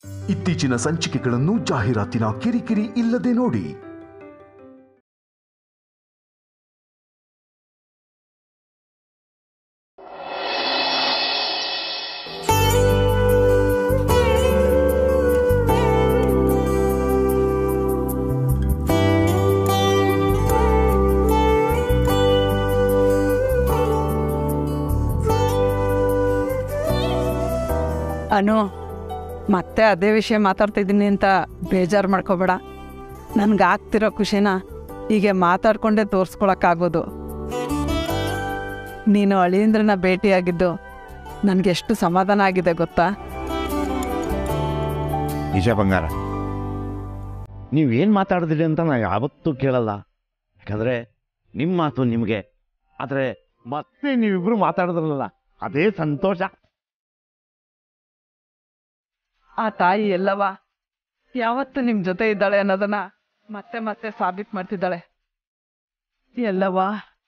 ಇತ್ತೀಚಿನ ಸಂಚಿಕೆಗಳನ್ನು ಜಾಹೀರಾತಿನ ಕಿರಿಕಿರಿ ಇಲ್ಲದೆ ನೋಡಿ ಅನು ಮತ್ತೆ ಅದೇ ವಿಷಯ ಮಾತಾಡ್ತಿದ್ದೀನಿ ಅಂತ ಬೇಜಾರು ಮಾಡ್ಕೋಬೇಡ ನನ್ಗೆ ಆಗ್ತಿರೋ ಖುಷಿನ ಹೀಗೆ ಮಾತಾಡ್ಕೊಂಡೇ ತೋರಿಸ್ಕೊಳಕ್ಕಾಗೋದು ನೀನು ಅಳಿಯಂದ್ರನ್ನ ಭೇಟಿಯಾಗಿದ್ದು ನನಗೆ ಎಷ್ಟು ಸಮಾಧಾನ ಆಗಿದೆ ಗೊತ್ತಾ ನಿಜ ಬಂಗಾರ ನೀವೇನು ಮಾತಾಡಿದ್ರಿ ಅಂತ ನಾನು ಯಾವತ್ತೂ ಕೇಳಲ್ಲ ಯಾಕಂದರೆ ನಿಮ್ಮ ಮಾತು ನಿಮಗೆ ಆದರೆ ಮತ್ತೆ ನೀವಿಬ್ರು ಮಾತಾಡಿದ್ರಲ್ಲ ಅದೇ ಸಂತೋಷ ಆ ತಾಯಿ ಎಲ್ಲವ ಯಾವತ್ತು ನಿಮ್ಮ ಜೊತೆ ಇದ್ದಾಳೆ ಅನ್ನೋದನ್ನ ಮತ್ತೆ ಮತ್ತೆ ಸಾಬೀತು ಮಾಡ್ತಿದ್ದಾಳೆ ಎಲ್ಲವಾ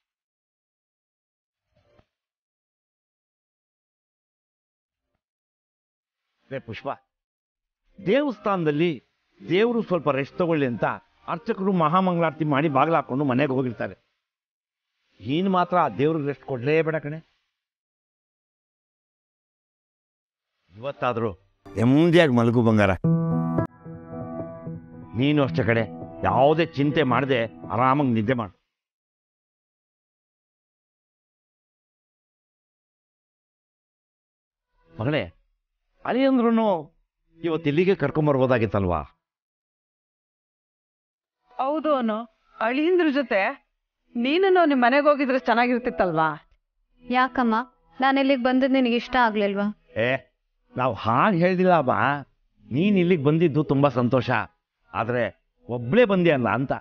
ರೇ ಪುಷ್ಪ ದೇವಸ್ಥಾನದಲ್ಲಿ ದೇವರು ಸ್ವಲ್ಪ ರೆಸ್ಟ್ ತಗೊಳ್ಳಿ ಅಂತ ಅರ್ಚಕರು ಮಹಾಮಂಗಳಾರತಿ ಮಾಡಿ ಬಾಗಿಲು ಹಾಕೊಂಡು ಮನೆಗೆ ಹೋಗಿರ್ತಾರೆ ನೀನು ಮಾತ್ರ ಆ ದೇವ್ರಿಗೆ ರೆಸ್ಟ್ ಕೊಡಲೇಬೇಡ ಕಣೆ ಇವತ್ತಾದರೂ ನೆಮ್ಮದಿಯಾಗಿ ಮಲಗು ಬಂಗಾರ ನೀನು ಅಷ್ಟೇ ಕಡೆ ಯಾವುದೇ ಚಿಂತೆ ಮಾಡದೆ ಆರಾಮಾಗಿ ನಿದ್ದೆ ಮಾಡು ಮಗಳೇ ಅಳಿಯಂದ್ರೂ ಇವತ್ತು ಇಲ್ಲಿಗೆ ಕರ್ಕೊಂಬರ್ಬೋದಾಗಿತ್ತಲ್ವಾ ಹೌದು ಅನು ಅಳಿಯಂದ್ರ ಜೊತೆ ನೀನು ನಿಮ್ಮ ಮನೆಗೆ ಹೋಗಿದ್ರೆ ಚೆನ್ನಾಗಿರ್ತಿತ್ತಲ್ವಾ ಯಾಕಮ್ಮ ನಾನು ಇಲ್ಲಿಗೆ ಬಂದದ್ದು ನಿನಗೆ ಇಷ್ಟ ಆಗ್ಲಿಲ್ವಾ ಏ ನಾವು ಹಾಗೆ ಹೇಳ್ದಿಲ್ಲ ಬಾ ನೀನು ಇಲ್ಲಿಗೆ ಬಂದಿದ್ದು ತುಂಬ ಸಂತೋಷ ಆದರೆ ಒಬ್ಬಳೇ ಬಂದಿಯಲ್ಲ ಅಂತ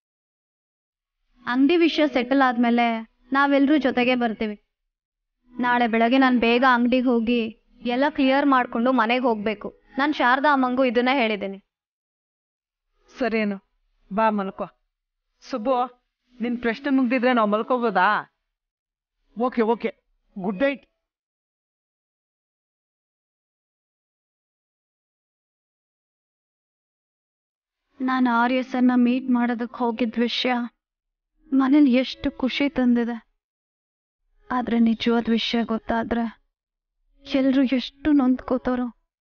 ಅಂಗಡಿ ವಿಷಯ ಸೆಟಲ್ ಆದ್ಮೇಲೆ ನಾವೆಲ್ಲರೂ ಜೊತೆಗೆ ಬರ್ತೀವಿ ನಾಳೆ ಬೆಳಗ್ಗೆ ನಾನು ಬೇಗ ಅಂಗಡಿಗೆ ಹೋಗಿ ಎಲ್ಲ ಕ್ಲಿಯರ್ ಮಾಡ್ಕೊಂಡು ಮನೆಗೆ ಹೋಗ್ಬೇಕು ನಾನು ಶಾರದಾ ಅಮ್ಮಂಗೂ ಇದನ್ನ ಹೇಳಿದ್ದೀನಿ ಸರೇನು ಬಾ ಮಲ್ಕೋ ಸುಬ್ಬು ನಿನ್ ಪ್ರಶ್ನೆ ಮುಗ್ದಿದ್ರೆ ನಾವು ಮಲ್ಕೋಬೋದಾ ಓಕೆ ಓಕೆ ಗುಡ್ ನೈಟ್ ನಾನು ಆರ್ಯ ಸರ್ನ ಮೀಟ್ ಮಾಡೋದಕ್ಕೆ ಹೋಗಿದ್ದ ವಿಷಯ ಮನೇಲಿ ಎಷ್ಟು ಖುಷಿ ತಂದಿದೆ ಆದ್ರೆ ನಿಜವಾದ ವಿಷಯ ಗೊತ್ತಾದ್ರೆ ಎಲ್ರು ಎಷ್ಟು ನೊಂದ್ಕೋತಾರೋ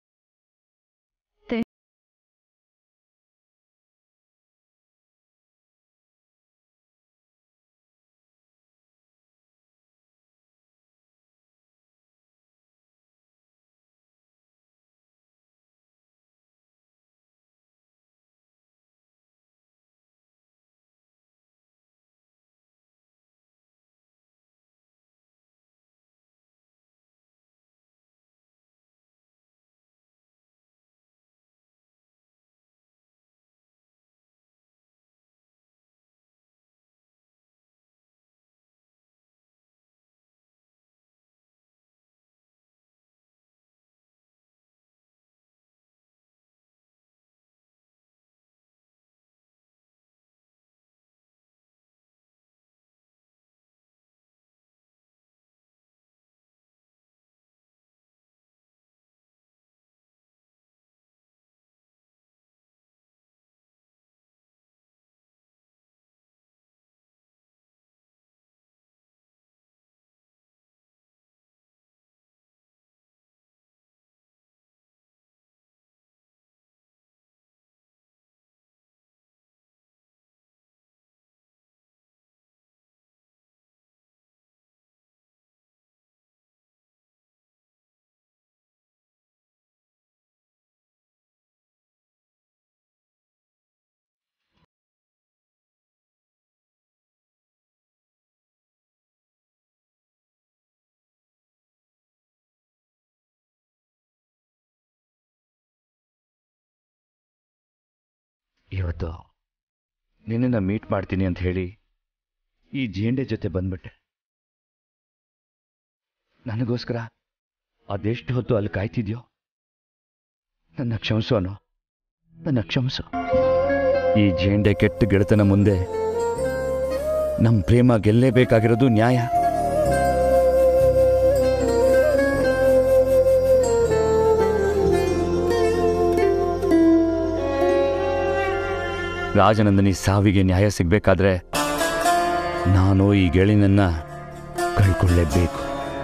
ಇವತ್ತು ನಿನ್ನನ್ನು ಮೀಟ್ ಮಾಡ್ತೀನಿ ಅಂತ ಹೇಳಿ ಈ ಜೇಂಡೆ ಜೊತೆ ಬಂದ್ಬಿಟ್ಟೆ ನನಗೋಸ್ಕರ ಅದೆಷ್ಟು ಹೊತ್ತು ಅಲ್ಲಿ ಕಾಯ್ತಿದ್ಯೋ ನನ್ನ ಕ್ಷಮಿಸೋನು ನನ್ನ ಕ್ಷಮಿಸು ಈ ಜೇಂಡೆ ಕೆಟ್ಟ ಗೆಳೆತನ ಮುಂದೆ ನಮ್ಮ ಪ್ರೇಮ ಗೆಲ್ಲೇಬೇಕಾಗಿರೋದು ನ್ಯಾಯ ರಾಜನಂದನಿ ಸಾವಿಗೆ ನ್ಯಾಯ ಸಿಗಬೇಕಾದ್ರೆ ನಾನು ಈ ಗೆಳಿನನ್ನ ಕಳ್ಕೊಳ್ಳೇಬೇಕು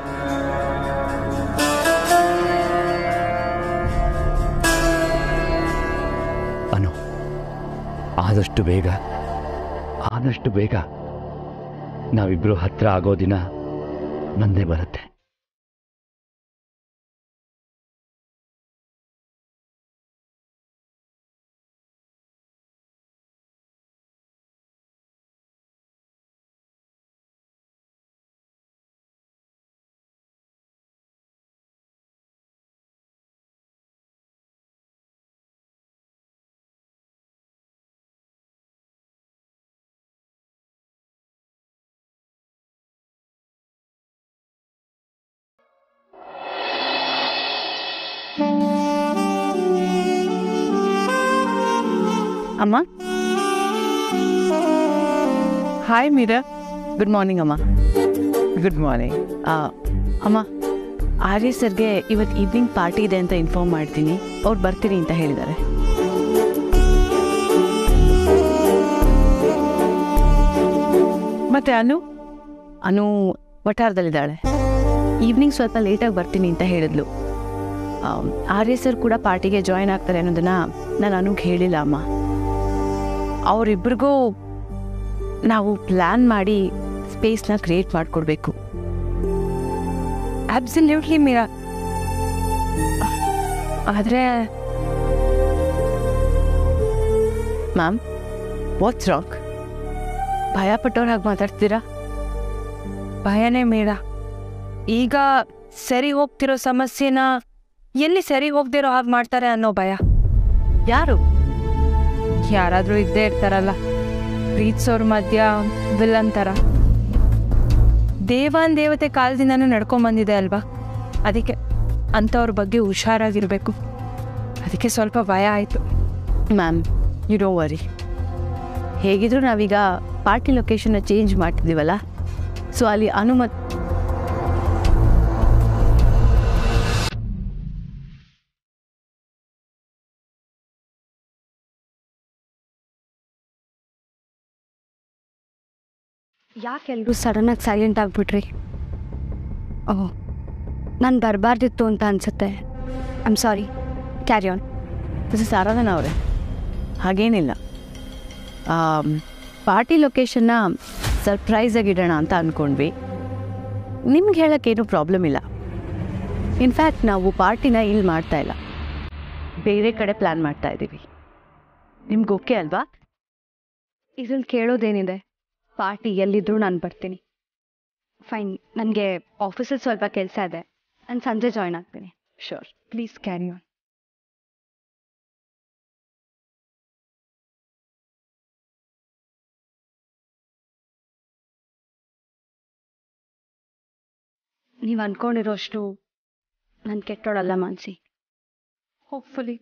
ಅನು ಆದಷ್ಟು ಬೇಗ ಆದಷ್ಟು ಬೇಗ ನಾವಿಬ್ರು ಹತ್ರ ಆಗೋ ದಿನ ಬಂದೇ ಬರುತ್ತೆ ಅಮ್ಮ ಹಾಯ್ ಮೀರಾ ಗುಡ್ ಮಾರ್ನಿಂಗ್ ಅಮ್ಮ ಗುಡ್ ಮಾರ್ನಿಂಗ್ ಆ, ಅಮ್ಮ ಆರ್ಯ ಸರ್ಗೆ ಇವತ್ತು ಈವ್ನಿಂಗ್ ಪಾರ್ಟಿ ಇದೆ ಅಂತ ಇನ್ಫಾರ್ಮ್ ಮಾಡ್ತೀನಿ ಅವ್ರು ಬರ್ತೀನಿ ಅಂತ ಹೇಳಿದ್ದಾರೆ ಮತ್ತೆ ಅನು ಅನು ವಠಾರದಲ್ಲಿದ್ದಾಳೆ ಈವ್ನಿಂಗ್ ಸ್ವಲ್ಪ ಲೇಟಾಗಿ ಬರ್ತೀನಿ ಅಂತ ಹೇಳಿದ್ಲು ಆಮ್, ಆರ್ಯ ಸರ್ ಕೂಡ ಪಾರ್ಟಿಗೆ ಜಾಯ್ನ್ ಆಗ್ತಾರೆ ಅನ್ನೋದನ್ನ ನಾನು ಅನುಗ್ ಹೇಳಿಲ್ಲ ಅಮ್ಮ ಅವರಿಬ್ಬರಿಗೂ ನಾವು ಪ್ಲ್ಯಾನ್ ಮಾಡಿ ಸ್ಪೇಸ್ನ ಕ್ರಿಯೇಟ್ ಮಾಡಿಕೊಡ್ಬೇಕು ಅಬ್ಸಲ್ಯೂಟ್ಲಿ ಮೀರಾ ಆದರೆ ಮ್ಯಾಮ್ ವಾಟ್ಸ್ ರಾಕ್ ಭಯ ಪಟ್ಟವ್ರು ಹಾಗೆ ಮಾತಾಡ್ತೀರಾ ಭಯನೇ ಮೇಡ ಈಗ ಸರಿ ಹೋಗ್ತಿರೋ ಸಮಸ್ಯೆನ ಎಲ್ಲಿ ಸರಿ ಹೋಗ್ದಿರೋ ಹಾಗೆ ಮಾಡ್ತಾರೆ ಅನ್ನೋ ಭಯ ಯಾರು ಯಾರಾದರೂ ಇದ್ದೇ ಇರ್ತಾರಲ್ಲ ಪ್ರೀತ್ಸೋರ್ ಮಧ್ಯ ವಿಲನ್ ಥರ ದೇವಾನ್ ದೇವತೆ ಕಾಲದಿಂದನೂ ನಡ್ಕೊಂಬಂದಿದೆ ಅಲ್ವಾ ಅದಕ್ಕೆ ಅಂಥವ್ರ ಬಗ್ಗೆ ಹುಷಾರಾಗಿರಬೇಕು ಅದಕ್ಕೆ ಸ್ವಲ್ಪ ಭಯ ಆಯಿತು ಮ್ಯಾಮ್ ಯು ಡೋ ವರಿ ಹೇಗಿದ್ರು ನಾವೀಗ ಪಾರ್ಟಿ ಲೊಕೇಶನ್ನ ಚೇಂಜ್ ಮಾಡ್ತಿದ್ದೀವಲ್ಲ ಸೊ ಅಲ್ಲಿ ಅನುಮತಿ ಯಾಕೆ ಎಲ್ಲರೂ ಸಡನ್ನಾಗಿ ಸೈಲೆಂಟ್ ಆಗಿಬಿಟ್ರಿ ಓಹ್ ನಾನು ಬರಬಾರ್ದಿತ್ತು ಅಂತ ಅನ್ಸುತ್ತೆ I'm sorry carry on this Aradhana ಅವರೇ ಹಾಗೇನಿಲ್ಲ ಪಾರ್ಟಿ ಲೊಕೇಶನ್ನ ಸರ್ಪ್ರೈಸಾಗಿ ಇಡೋಣ ಅಂತ ಅಂದ್ಕೊಂಡ್ವಿ ನಿಮ್ಗೆ ಹೇಳೋಕ್ಕೇನು ಪ್ರಾಬ್ಲಮ್ ಇಲ್ಲ ಇನ್ಫ್ಯಾಕ್ಟ್ ನಾವು ಪಾರ್ಟಿನ ಇಲ್ಲಿ ಮಾಡ್ತಾ ಇಲ್ಲ ಬೇರೆ ಕಡೆ ಪ್ಲ್ಯಾನ್ ಮಾಡ್ತಾ ಇದ್ದೀವಿ ನಿಮ್ಗೆ ಓಕೆ ಅಲ್ವಾ ಇದ್ರಲ್ಲಿ ಕೇಳೋದೇನಿದೆ ಪಾರ್ಟಿ ಎಲ್ಲಿದ್ದರೂ ನಾನು ಬರ್ತೀನಿ ಫೈನ್ ನನಗೆ ಆಫೀಸಲ್ಲಿ ಸ್ವಲ್ಪ ಕೆಲಸ ಇದೆ ನಾನು ಸಂಜೆ ಜಾಯ್ನ್ ಆಗ್ತೀನಿ ಶೋರ್ ಪ್ಲೀಸ್ ಕ್ಯಾರಿ ಆನ್ ನೀವು ಅಂದ್ಕೊಂಡಿರೋಷ್ಟು ನಾನು ಕೆಟ್ಟೋಳಲ್ಲ ಮಾನ್ಸಿ ಹೋಪ್ಫುಲಿ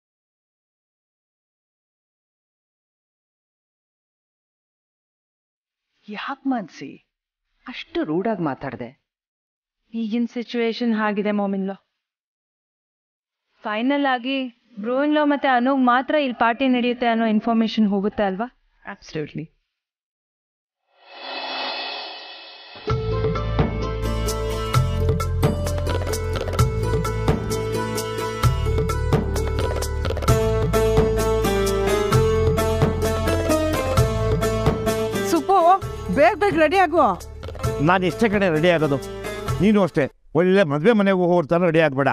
ಯಾಕೆ ಮನ್ಸಿ ಅಷ್ಟು ರೂಢಾಗಿ ಮಾತಾಡಿದೆ ಈಗಿನ ಸಿಚುವೇಶನ್ ಆಗಿದೆ ಮೊಮಿನ್ಲೋ ಫೈನಲ್ ಆಗಿ ಬ್ರೋಯಿನ್ಲೋ ಮತ್ತೆ ಅನುಗ್ ಮಾತ್ರ ಇಲ್ಲಿ ಪಾರ್ಟಿ ನಡೆಯುತ್ತೆ ಅನ್ನೋ ಇನ್ಫಾರ್ಮೇಶನ್ ಹೋಗುತ್ತೆ ಅಲ್ವಾ ಅಬ್ಸಲ್ಯೂಟ್ಲಿ ಸುಬ್ಬು ಬೇಗ ಬೇಗ ರೆಡಿ ಆಗು ನಾನು ಎಷ್ಟೇ ಕಡೆ ರೆಡಿ ಆಗೋದು ನೀನು ಅಷ್ಟೇ ಒಳ್ಳೆ ಮದುವೆ ಮನೆಗೆ ಹೋಗೋರ್ ಥರ ರೆಡಿ ಆಗಬೇಡ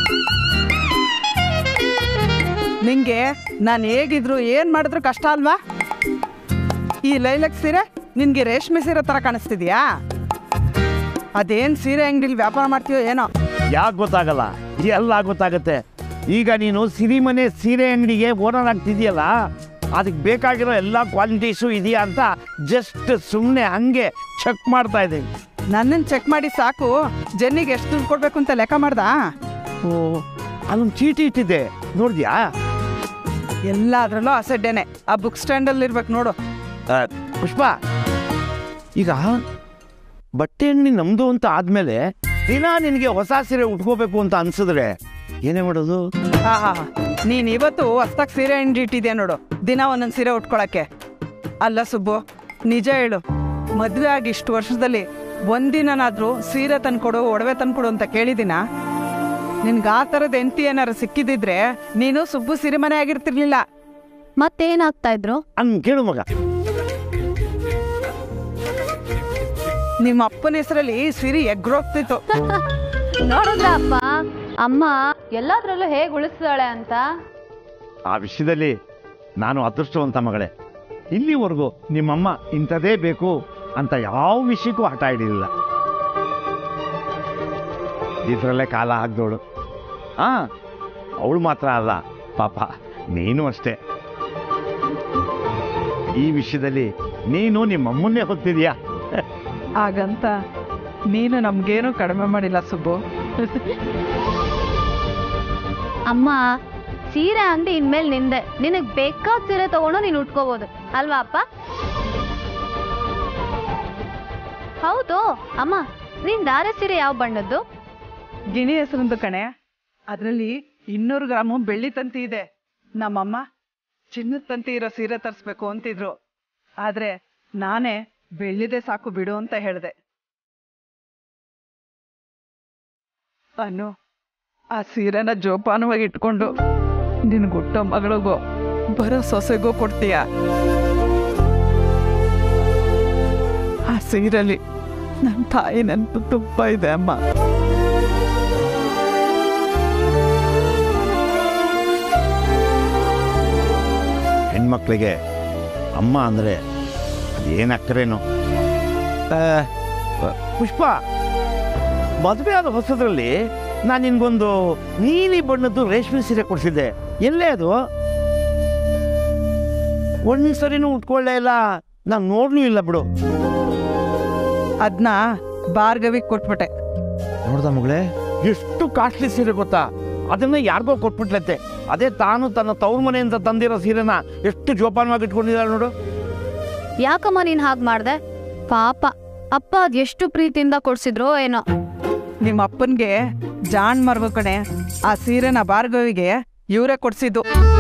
ನಿಂಗೆ ನಾನು ಹೇಗಿದ್ರು ಏನು ಮಾಡಿದ್ರು ಕಷ್ಟ ಅಲ್ವಾ ಈ ಲೈಲಕ್ ಸೀರೆ ನಿನ್ಗೆ ರೇಷ್ಮೆ ಸೀರೆ ಥರ ಕಾಣಿಸ್ತಿದ್ಯಾ ಅದೇನು ಸೀರೆ ಅಂಗಡಿಲಿ ವ್ಯಾಪಾರ ಮಾಡ್ತೀಯೋ ಏನೋ ಯಾಕೆ ಗೊತ್ತಾಗಲ್ಲ ಎಲ್ಲ ಗೊತ್ತಾಗುತ್ತೆ ಈಗ ನೀನು ಸಿರಿಮನೆ ಸೀರೆ ಅಂಗಡಿಗೆ ಓನರ್ ಆಗ್ತಿದೆಯಲ್ಲ ಅದಕ್ಕೆ ಬೇಕಾಗಿರೋ ಎಲ್ಲ ಕ್ವಾಲಿಟೀಸು ಇದೆಯಾ ಅಂತ ಜಸ್ಟ್ ಸುಮ್ಮನೆ ಹಂಗೆ ಚೆಕ್ ಮಾಡ್ತಾ ಇದ್ದೀನಿ ನನ್ನನ್ನು ಚೆಕ್ ಮಾಡಿ ಸಾಕು ಜೆನ್ನಿಗೆ ಎಷ್ಟು ದುಡ್ಡು ಕೊಡ್ಬೇಕು ಅಂತ ಲೆಕ್ಕ ಮಾಡ್ದಾ ಓ ಅಲ್ಲೊಂದು ಚೀಟಿ ಇಟ್ಟಿದ್ದೆ ನೋಡಿದ್ಯಾ ಎಲ್ಲಾದ್ರಲ್ಲೂ ಅಸಡ್ಡೆನೆ ಆ ಬುಕ್ ಸ್ಟ್ಯಾಂಡಲ್ಲಿ ಇರ್ಬೇಕು ನೋಡು ಆ, ಪುಷ್ಪ ಈಗ ಬಟ್ಟೆ ಅಂಗಡಿ ನಮ್ದು ಅಂತ ಆದ್ಮೇಲೆ ದಿನ ನಿನಗೆ ಹೊಸ ಸೀರೆ ಉಟ್ಕೋಬೇಕು ಅಂತ ಅನ್ಸಿದ್ರೆ ಏನೇ ಮಾಡೋದು ಹಾ ಹಾ ನೀನ್ ಇವತ್ತು ಹೊಸ್ದಾಗ್ ಸೀರೆ ಹಿಂಡಿಟ್ಟಿದ್ಯಾ ನೋಡು ದಿನ ಒಂದೊಂದು ಸೀರೆ ಉಟ್ಕೊಳಕ್ಕೆ ಅಲ್ಲ ಸುಬ್ಬು ನಿಜ ಹೇಳು ಮದುವೆ ಆಗಿ ಇಷ್ಟು ವರ್ಷದಲ್ಲಿ ಒಂದಿನನಾದ್ರೂ ಸೀರೆ ತಂದ್ಕೊಡು ಒಡವೆ ತಂದ್ಕೊಡು ಅಂತ ಕೇಳಿದಿನ ನಿನ್ಗೆ ಆ ಥರದ ಹೆಂಡತಿ ಏನಾರು ಸಿಕ್ಕಿದಿದ್ರೆ ನೀನು ಸುಬ್ಬು ಸಿರಿಮನೆ ಆಗಿರ್ತಿರ್ಲಿಲ್ಲ ಮತ್ತೇನಾಗ್ತಾ ಇದ್ರು ಅನ್ ಕೇಳು ಮಗ ನಿಮ್ಮ ಅಪ್ಪನ ಹೆಸರಲ್ಲಿ ಸಿರಿ ಎಗ್ರೋಗ್ತಿತ್ತು ನೋಡಿದ್ರ ಅಪ್ಪ ಅಮ್ಮ ಎಲ್ಲಾದ್ರಲ್ಲೂ ಹೇಗೆ ಉಳಿಸ್ತಾಳೆ ಅಂತ ಆ ವಿಷಯದಲ್ಲಿ ನಾನು ಅದೃಷ್ಟವಂತ ಮಗಳೇ ಇಲ್ಲಿವರೆಗೂ ನಿಮ್ಮಮ್ಮ ಇಂಥದೇ ಬೇಕು ಅಂತ ಯಾವ ವಿಷಯಕ್ಕೂ ಹಠ ಹಿಡಿಲಿಲ್ಲ ಇದರಲ್ಲೇ ಕಾಲ ಹಾಕ್ದೋಳು ಹಾ ಅವಳು ಮಾತ್ರ ಅಲ್ಲ ಪಾಪ ನೀನು ಅಷ್ಟೇ ಈ ವಿಷಯದಲ್ಲಿ ನೀನು ನಿಮ್ಮಮ್ಮನ್ನೇ ಹೊತ್ತಿದ್ಯಾ ಹಾಗಂತ ನೀನು ನಮ್ಗೇನು ಕಡಿಮೆ ಮಾಡಿಲ್ಲ ಸುಬ್ಬು ಅಮ್ಮ ಸೀರೆ ಅಂಗಡಿ ಇನ್ಮೇಲೆ ನಿಂದೆ ನಿನಗ್ ಬೇಕಾದ ಸೀರೆ ತಗೊಂಡು ನೀನು ಉಟ್ಕೋಬಹುದು ಅಲ್ವಾ ಅಪ್ಪ ಹೌದು ಅಮ್ಮ ನಿನ್ ದಾರೆ ಸೀರೆ ಯಾವ ಬಣ್ಣದ್ದು ಗಿಣಿ ಹೆಸರಿಂದು ಕಣೆ ಅದರಲ್ಲಿ ಇನ್ನೂರು ಗ್ರಾಮು ಬೆಳ್ಳಿ ತಂತಿ ಇದೆ ನಮ್ಮಮ್ಮ ಚಿನ್ನದ ತಂತಿ ಇರೋ ಸೀರೆ ತರಿಸ್ಬೇಕು ಅಂತಿದ್ರು ಆದ್ರೆ ನಾನೇ ಬೆಳ್ಳಿದೆ ಸಾಕು ಬಿಡು ಅಂತ ಹೇಳಿದೆ ಅನ್ನು ಆ ಸೀರೆನ ಜೋಪಾನವಾಗಿ ಇಟ್ಕೊಂಡು ನಿನ್ ಗುಟ್ಟೋ ಮಗಳಿಗೋ ಬರೋ ಸೊಸೆಗೋ ಕೊಡ್ತೀಯ ಆ ಸೀರೆಲಿ ನನ್ನ ತಾಯಿ ನೆನಪು ತುಂಬ ಇದೆ ಅಮ್ಮ ಹೆಣ್ಮಕ್ಳಿಗೆ ಅಮ್ಮ ಅಂದರೆ ಏನಕ್ಕರೇನು ಪುಷ್ಪ ಮದುವೆ ಆದ ಹೊಸದ್ರಲ್ಲಿ ನಾನು ನಿನ್ಗೊಂದು ನೀಲಿ ಬಣ್ಣದ್ದು ರೇಷ್ಮೆ ಸೀರೆ ಕೊಡಿಸಿದ್ದೆ ಎಲ್ಲೇ ಅದು ಒಂದು ಸರಿನೂ ಉಟ್ಕೊಳ್ಳೇ ಇಲ್ಲ ನಾನು ನೋಡ್ಲೂ ಇಲ್ಲ ಬಿಡು ಅದನ್ನ ಭಾರ್ಗವಿಗೆ ಕೊಟ್ಬಿಟ್ಟೆ ನೋಡ್ದ ಮಗಳೇ ಎಷ್ಟು ಕಾಸ್ಟ್ಲಿ ಸೀರೆ ಗೊತ್ತಾ ಅದನ್ನ ಯಾರಿಗೋ ಕೊಟ್ಬಿಟ್ಲಂತೆ ಅದೇ ತಾನು ತನ್ನ ತವ್ರ ಮನೆಯಿಂದ ತಂದಿರೋ ಸೀರೆನ ಎಷ್ಟು ಜೋಪಾನವಾಗಿ ಇಟ್ಕೊಂಡಿದ್ದಾಳೆ ನೋಡು ಯಾಕಮ್ಮ ನೀನ್ ಹಾಗ್ ಮಾಡ್ದೆ ಪಾಪ ಅಪ್ಪ ಅದ್ ಎಷ್ಟು ಪ್ರೀತಿಯಿಂದ ಕೊಡ್ಸಿದ್ರೋ ಏನೋ ನಿಮ್ಮ ಅಪ್ಪನ್ಗೆ ಜಾಣ್ ಮರ್ಗು ಕಣೆ ಆ ಸೀರೆನ ಭಾರ್ಗವಿಗೆ ಇವರೇ ಕೊಡ್ಸಿದ್ದು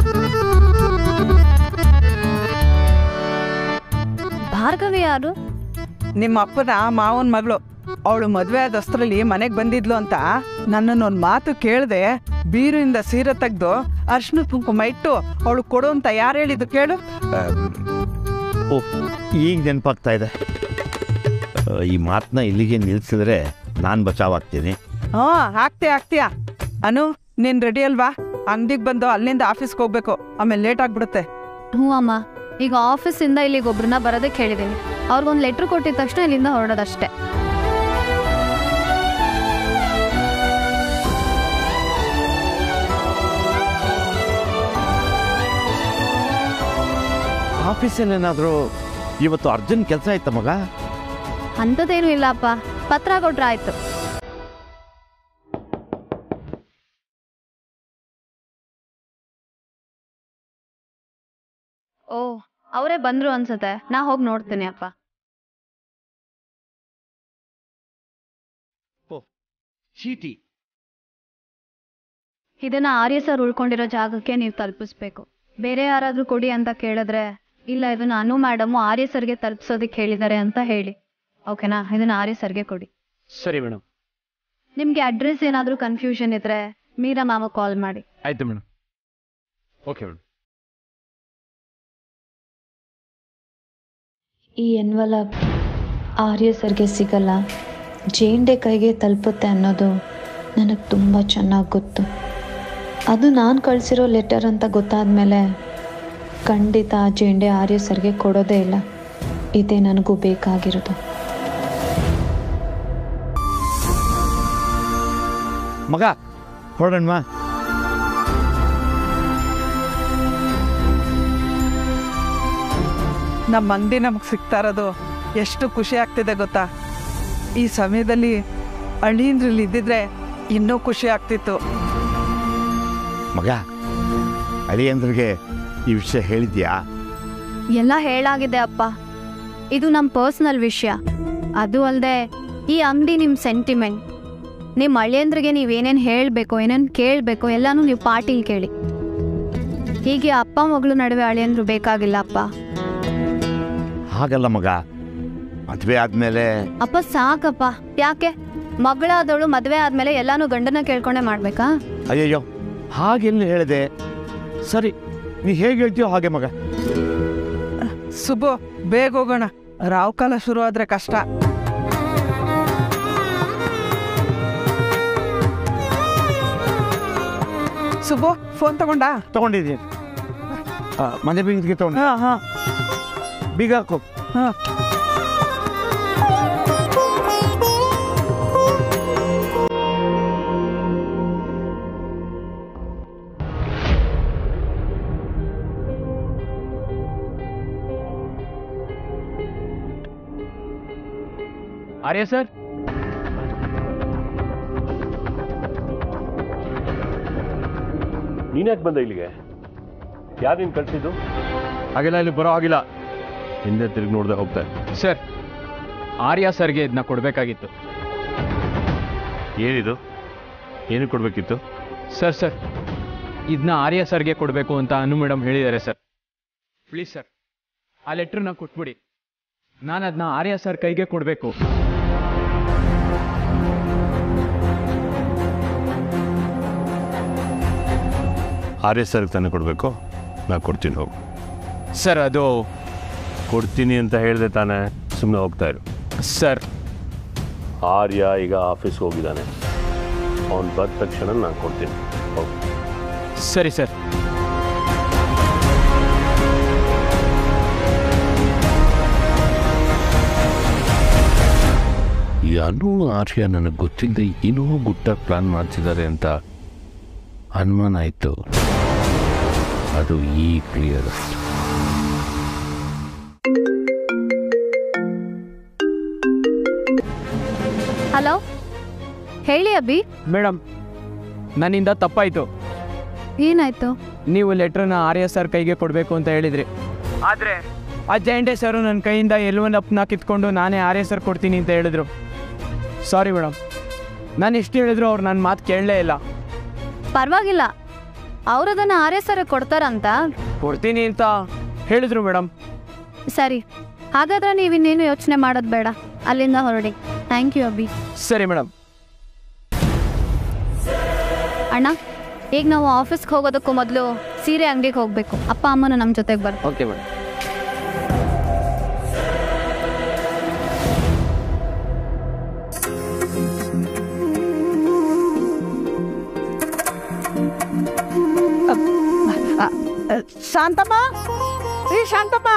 ಭಾರ್ಗವಿ ಯಾರು ನಿಮ್ಮ ಅಪ್ಪನ ಮಾವನ್ ಮಗಳು ಅವಳು ಮದ್ವೆ ಆದ ಹೊಸ್ತ್ರಲ್ಲಿ ಮನೆಗೆ ಬಂದಿದ್ಲು ಅಂತ ನನ್ನನ್ನು ಒಂದು ಮಾತು ಕೇಳದೆ ಬೀರುಯಿಂದ ಸೀರೆ ತೆಗ್ದು ಅರ್ಶಿನ ಕುಂಕುಮ ಇಟ್ಟು ಅವಳು ಕೊಡು ಅಂತ ಯಾರು ಹೇಳಿದ್ದು ಕೇಳು ಓ ಈಗ ನೆನಪಾಗ್ತಾ ಇದೆ ಆ, ಈ ಮಾತನ್ನ ಇಲ್ಲಿಗೆ ನಿಲ್ಸಿದ್ರೆ ನಾನು ಬಚಾವಾಗ್ತೀನಿ ಹ್ಞೂ ಆಗ್ತೀಯ ಆಗ್ತೀಯ ಅನು ನೀನ್ ರೆಡಿ ಅಲ್ವಾ ಅಂಗಡಿಗೆ ಬಂದು ಅಲ್ಲಿಂದ ಆಫೀಸ್ಗೆ ಹೋಗ್ಬೇಕು ಆಮೇಲೆ ಲೇಟ್ ಆಗ್ಬಿಡುತ್ತೆ ಹ್ಞೂ ಅಮ್ಮ ಈಗ ಆಫೀಸಿಂದ ಇಲ್ಲಿಗೆ ಒಬ್ರನ್ನ ಬರೋದಕ್ಕೆ ಹೇಳಿದ್ದೀನಿ ಅವ್ರಿಗೊಂದು ಲೆಟ್ರ್ ಕೊಟ್ಟಿದ ತಕ್ಷಣ ಇಲ್ಲಿಂದ ಹೊರಡೋದಷ್ಟೇ ಆಫೀಸಲ್ಲಿ ಏನಾದರೂ ಇವತ್ತು ಅರ್ಜೆಂಟ್ ಕೆಲಸ ಆಯ್ತಾ ಮಗ ಅಂಥದ್ದೇನೂ ಇಲ್ಲ ಅಪ್ಪ ಪತ್ರ ಕೊಟ್ರೆ ಆಯ್ತು ಓ ಅವರೇ ಬಂದ್ರು ಅನ್ಸತ್ತೆ ನಾ ಹೋಗಿ ನೋಡ್ತೀನಿ ಅಪ್ಪ ಚೀಟಿ ಇದನ್ನ ಆರ್ಯ ಸರ್ ಉಳ್ಕೊಂಡಿರೋ ಜಾಗಕ್ಕೆ ನೀವು ತಲುಪಿಸ್ಬೇಕು ಬೇರೆ ಯಾರಾದ್ರೂ ಕೊಡಿ ಅಂತ ಕೇಳಿದ್ರೆ ಇಲ್ಲ ಇದನ್ನ ಅನು ಮೇಡಮ್ ಆರ್ಯ ಸರ್ಗೆ ತಲುಪಿಸೋದಕ್ಕೆ ಹೇಳಿದ್ದಾರೆ ಅಂತ ಹೇಳಿ ಓಕೆನಾ ಇದನ್ನ ಆರ್ಯ ಸರ್ಗೆ ಕೊಡಿ ಸರಿ ಮೇಡಮ್ ನಿಮ್ಗೆ ಅಡ್ರೆಸ್ ಏನಾದ್ರೂ ಕನ್ಫ್ಯೂಷನ್ ಇದ್ರೆ ಮೀರಾ ಮಾಮ ಕಾಲ್ ಮಾಡಿ ಆಯ್ತು ಮೇಡಮ್ ಓಕೆ ಮೇಡಮ್ ಈ ಎನ್ವಲಪ್ ಆರ್ಯ ಸರ್ಗೆ ಸಿಗಲ್ಲ ಜೇಂಡೆ ಕೈಗೆ ತಲುಪುತ್ತೆ ಅನ್ನೋದು ನನಗೆ ತುಂಬ ಚೆನ್ನಾಗಿ ಗೊತ್ತು ಅದು ನಾನು ಕಳಿಸಿರೋ ಲೆಟರ್ ಅಂತ ಗೊತ್ತಾದ ಮೇಲೆ ಖಂಡಿತ ಆ ಜೇಂಡೆ ಆರ್ಯ ಸರ್ಗೆ ಕೊಡೋದೇ ಇಲ್ಲ ಇದೇ ನನಗೂ ಬೇಕಾಗಿರೋದು ಮಗ ಹೊರಡಣ್ವಾ ನಮ್ಮ ಅಂಗಡಿ ನಮಗೆ ಸಿಗ್ತಾ ಇರೋದು ಎಷ್ಟು ಖುಷಿ ಆಗ್ತಿದೆ ಗೊತ್ತಾ ಈ ಸಮಯದಲ್ಲಿ ಅಳಿಂದ್ರಲ್ಲಿ ಇದ್ದಿದ್ರೆ ಇನ್ನೂ ಖುಷಿ ಆಗ್ತಿತ್ತು ಮಗ ಅಳಿಯಂದ್ರಿಗೆ ಈ ವಿಷಯ ಹೇಳಿದ್ಯಾ ಎಲ್ಲ ಹೇಳಾಗಿದೆ ಅಪ್ಪ ಇದು ನಮ್ಮ ಪರ್ಸ್ನಲ್ ವಿಷಯ ಅದು ಅಲ್ಲದೆ ಈ ಅಂಗಡಿ ನಿಮ್ಮ ಸೆಂಟಿಮೆಂಟ್ ನಿಮ್ಮ ಅಳಿಯಂದ್ರಿಗೆ ನೀವೇನೇನು ಹೇಳಬೇಕು ಏನೇನು ಕೇಳಬೇಕು ಎಲ್ಲನೂ ನೀವು ಪಾರ್ಟಿಲಿ ಕೇಳಿ ಹೀಗೆ ಅಪ್ಪ ಮಗಳು ನಡುವೆ ಅಳಿಯಂದ್ರು ಬೇಕಾಗಿಲ್ಲ ಅಪ್ಪ ಹಾಗಲ್ಲ ಮಗ ಮದುವೆ ಆದ್ಮೇಲೆ ಅಪ್ಪ ಸಾಕಪ್ಪ ಯಾಕೆ ಮಗಳಾದವಳು ಮದುವೆ ಆದ್ಮೇಲೆ ಎಲ್ಲಾನು ಗಂಡನ ಕೇಳ್ಕೊಂಡೆ ಮಾಡ್ಬೇಕಾ ಅಯ್ಯಯ್ಯೋ ಹಾಗೆಲ್ಲ ಹೇಳಿದೆ ಸರಿ ನೀ ಹೇಗೆ ಹೇಳ್ತೀಯೋ ಹಾಗೆ ಮಗ ಸುಬ್ಬು ಬೇಗ ಹೋಗೋಣ ರಾವ್ ಕಾಲ ಶುರು ಆದ್ರೆ ಕಷ್ಟ ಸುಬ್ಬು ಫೋನ್ ತಗೊಂಡಾ ತಗೊಂಡಿದ್ದೀನಿ ಆ, ಮನೆ ಬೀಗಿಗೆ ತಗೊಂಡು ಹಾ ಹಾ ಬೀಗ ಹಾಕೋ ಹಾ ಆರ್ಯ ಸರ್ ನೀನ್ಯಾಕೆ ಬಂದ ಇಲ್ಲಿಗೆ ಯಾರು ನೀನು ಕಳಿಸಿದ್ದು ಹಾಗೆಲ್ಲ ಇಲ್ಲಿ ಬರೋ ಆಗಿಲ್ಲ ಹಿಂದೆ ತಿರುಗಿ ನೋಡ್ದೆ ಹೋಗ್ತಾ ಸರ್ ಆರ್ಯ ಸರ್ಗೆ ಇದನ್ನ ಕೊಡಬೇಕಾಗಿತ್ತು ಏನಿದು ಏನು ಕೊಡಬೇಕಿತ್ತು ಸರ್ ಸರ್ ಇದನ್ನ ಆರ್ಯ ಸರ್ಗೆ ಕೊಡಬೇಕು ಅಂತ ಅನು ಮೇಡಮ್ ಹೇಳಿದ್ದಾರೆ ಸರ್ ಪ್ಲೀಸ್ ಸರ್ ಆ ಲೆಟ್ರನ್ನ ಕೊಟ್ಬಿಡಿ ನಾನು ಅದನ್ನ ಆರ್ಯ ಸರ್ ಕೈಗೆ ಕೊಡಬೇಕು ಆರ್ ಎಸ್ ಸರ್ಗೆ ತಾನೇ ಕೊಡಬೇಕು ನಾ ಕೊಡ್ತೀನಿ ಹೋಗು ಸರ್ ಅದು ಕೊಡ್ತೀನಿ ಅಂತ ಹೇಳಿದೆ ತಾನೇ ಸುಮ್ಮನೆ ಹೋಗ್ತಾ ಇರು ಸರ್ ಆರ್ಯ ಈಗ ಆಫೀಸ್ಗೆ ಹೋಗಿದ್ದಾನೆ ಅವ್ನು ಬಂದ ತಕ್ಷಣ ನಾನು ಕೊಡ್ತೀನಿ ಹೋಗು ಸರಿ ಸರ್ ಈ ಅನು ಆರ್ಯ ನನಗೆ ಗೊತ್ತಿಲ್ಲದೆ ಏನೋ ಗುಟ್ಟ ಪ್ಲಾನ್ ಮಾಡ್ತಿದ್ದಾರೆ ಅಂತ ಅನುಮಾನ ಆಯಿತು ಅದು ಈ ಕ್ಲಿಯರ್ ಅಷ್ಟು ಹಲೋ ಹೇಳಿ ಅಭಿ ಮೇಡಮ್ ನನ್ನಿಂದ ತಪ್ಪಾಯಿತು ಏನಾಯ್ತು ನೀವು ಲೆಟ್ರನ್ನ ಆರ್ಯ ಸರ್ ಕೈಗೆ ಕೊಡಬೇಕು ಅಂತ ಹೇಳಿದ್ರಿ ಆದರೆ ಆ ಜಯಂಡೆ ಸರ್ ನನ್ನ ಕೈಯಿಂದ ಎಲ್ವನ್ ಅಪ್ನ ಕಿತ್ಕೊಂಡು ನಾನೇ ಆರ್ಯ ಸರ್ ಕೊಡ್ತೀನಿ ಅಂತ ಹೇಳಿದ್ರು ಸಾರಿ ಮೇಡಮ್ ನಾನು ಎಷ್ಟು ಹೇಳಿದ್ರು ಅವ್ರು ನನ್ನ ಮಾತು ಕೇಳಲೇ ಇಲ್ಲ ಪರವಾಗಿಲ್ಲ ಅವ್ರದನ್ನ ಆರ್ ಎಸ್ ಆರ್ ಕೊಡ್ತಾರಂತ ಕೊಡ್ತೀನಿ ಅಂತ ಹೇಳಿದ್ರು ಮೇಡಮ್ ಸರಿ ಹಾಗಾದ್ರೆ ನೀವು ಇನ್ನೇನು ಯೋಚನೆ ಮಾಡೋದು ಬೇಡ ಅಲ್ಲಿಂದ ಹೊರಡಿ ಥ್ಯಾಂಕ್ ಯು ಅಭಿ ಸರಿ ಮೇಡಮ್ ಅಣ್ಣ ಈಗ ನಾವು ಆಫೀಸ್ಗೆ ಹೋಗೋದಕ್ಕೂ ಮೊದಲು ಸೀರೆ ಅಂಗಡಿಗೆ ಹೋಗಬೇಕು ಅಪ್ಪ ಅಮ್ಮನ ನಮ್ಮ ಜೊತೆಗೆ ಬರ್ ಓಕೆ ಮೇಡಮ್ ಅ, ಅ, ಶಾಂತಮ್ಮ ರೀ ಶಾಂತಮ್ಮ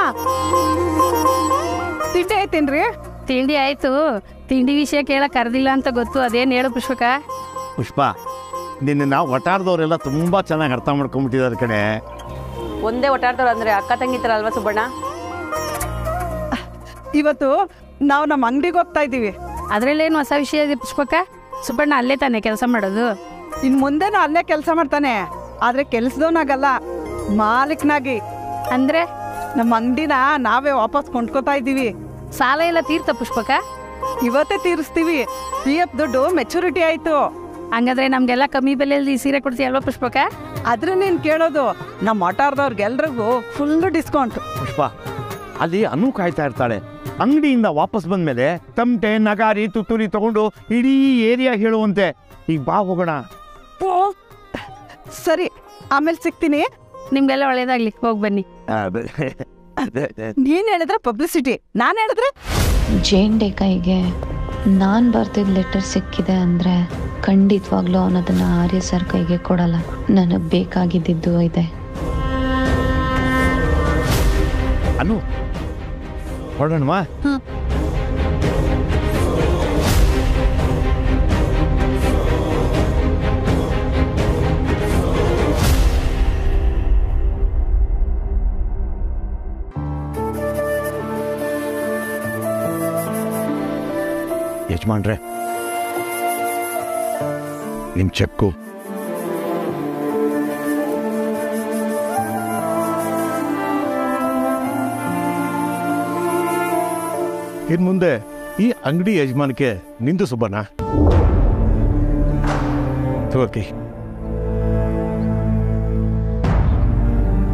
ತಿಂಡಿ ಐತೇನ್ರಿ ತಿಂಡಿ ಆಯ್ತು ತಿಂಡಿ ವಿಷಯ ಕೇಳಕ್ ಕರೆದಿಲ್ಲ ಅಂತ ಗೊತ್ತು ಅದೇನ್ ಹೇಳು ಪುಷ್ಪಕ ಪುಷ್ಪ ನಿನ್ನ ಒಟ್ಟಾರ್ದವರೆಲ್ಲ ತುಂಬಾ ಚೆನ್ನಾಗಿ ಅರ್ಥ ಮಾಡ್ಕೊಂಡ್ಬಿಟ್ಟಿದ್ದಾರೆ ಕಣೆ ಒಂದೇ ಒಟ್ಟಾಡ್ದವ್ರು ಅಂದ್ರೆ ಅಕ್ಕ ತಂಗಿ ತರ ಅಲ್ವಾ ಸುಬ್ಬಣ್ಣ ಇವತ್ತು ನಾವು ನಮ್ಮ ಅಂಗಡಿಗೆ ಹೋಗ್ತಾ ಇದ್ದೀವಿ ಅದ್ರಲ್ಲೇನು ಹೊಸ ವಿಷಯ ಇದೆ ಪುಷ್ಪಕ ಸುಬ್ಬಣ್ಣ ಅಲ್ಲೇ ತಾನೆ ಕೆಲಸ ಮಾಡೋದು ಇನ್ ಮುಂದೆನೂ ಅಲ್ಲೇ ಕೆಲಸ ಮಾಡ್ತಾನೆ ಆದ್ರೆ ಕೆಲ್ಸದವನಾಗಲ್ಲ ಮಾಲೀಕನಾಗಿ ಅಂದ್ರೆ ನಮ್ಮ ಅಂಗಡಿನ ನಾವೇ ವಾಪಸ್ ಕೊಂಡ್ಕೋತಾ ಇದ್ದೀವಿ ಸಾಲ ಎಲ್ಲ ತೀರ್ತ ಪುಷ್ಪಕ ಇವತ್ತೇ ತೀರಿಸ್ತೀವಿ ಪಿ ಎಫ್ ದುಡ್ಡು ಮೆಚುರಿಟಿ ಆಯ್ತು ಹಂಗಾದ್ರೆ ನಮ್ಗೆಲ್ಲ ಕಮ್ಮಿ ಬೆಲೆಯಲ್ಲಿ ಸೀರೆ ಕೊಡ್ತೀಯ ಅಲ್ವಾ ಪುಷ್ಪಕ ಆದ್ರೆ ನೀನ್ ಕೇಳೋದು ನಮ್ಮ ಆಟಾರ್ದವ್ರಿಗೆಲ್ರಿಗೂ ಫುಲ್ ಡಿಸ್ಕೌಂಟ್ ಪುಷ್ಪ ಅಲ್ಲಿ ಅನು ಕಾಯ್ತಾ ಇರ್ತಾಳೆ ಅಂಗಡಿಯಿಂದ ವಾಪಸ್ ಬಂದ್ಮೇಲೆ ತಮಟೆ ನಗಾರಿ ತುತ್ತೂರಿ ತಗೊಂಡು ಇಡೀ ಏರಿಯಾ ಹೇಳುವಂತೆ ಈಗ ಬಾ ಹೋಗೋಣ ಓ ಸರಿ ಆಮೇಲೆ ಸಿಗ್ತೀನಿ ನಿಮ್ಗೆಲ್ಲ ಒಳ್ಳೇದಾಗ್ಲಿ ಹೋಗ್ ಬನ್ನಿ ನೀನ್ ಹೇಳಿದ್ರೆ ಪಬ್ಲಿಸಿಟಿ ನಾನ್ ಹೇಳಿದ್ರೆ ಜೇಂಡೆ ಕೈಗೆ ನಾನು ಬರ್ತಿದ್ದ ಲೆಟರ್ ಸಿಕ್ಕಿದೆ ಅಂದರೆ ಖಂಡಿತವಾಗ್ಲೂ ಅವನದನ್ನು ಆರ್ಯ ಸರ್ ಕೈಗೆ ಕೊಡಲ್ಲ ನನಗೆ ಬೇಕಾಗಿದ್ದಿದ್ದು ಇದೆ ಅನು ಹೊರಡೋಣವಾ ಯಜಮಾನ್ರೆ ನಿಮ್ಮ ಚೆಕ್ಕು ಇನ್ ಮುಂದೆ ಈ ಅಂಗಡಿ ಯಜಮಾನಿಕೆ ನಿಂದು ಸುಬ್ಬಣ್ಣ ಓಕೆ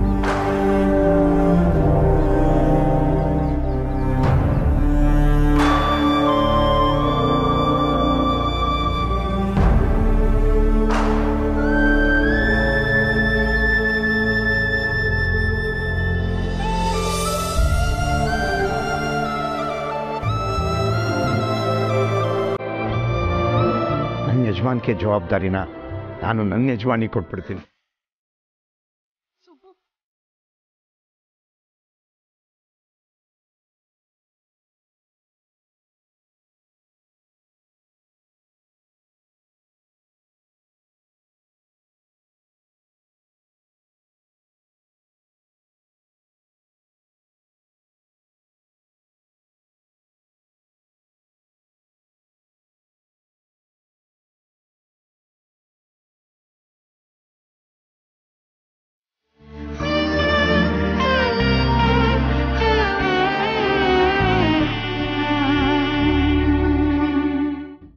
ಸಾಕಾಣಿಕೆ ಜವಾಬ್ದಾರಿನ ನಾನು ನನ್ನ ಯಜಮಾನಿ ಕೊಟ್ಬಿಡ್ತೀನಿ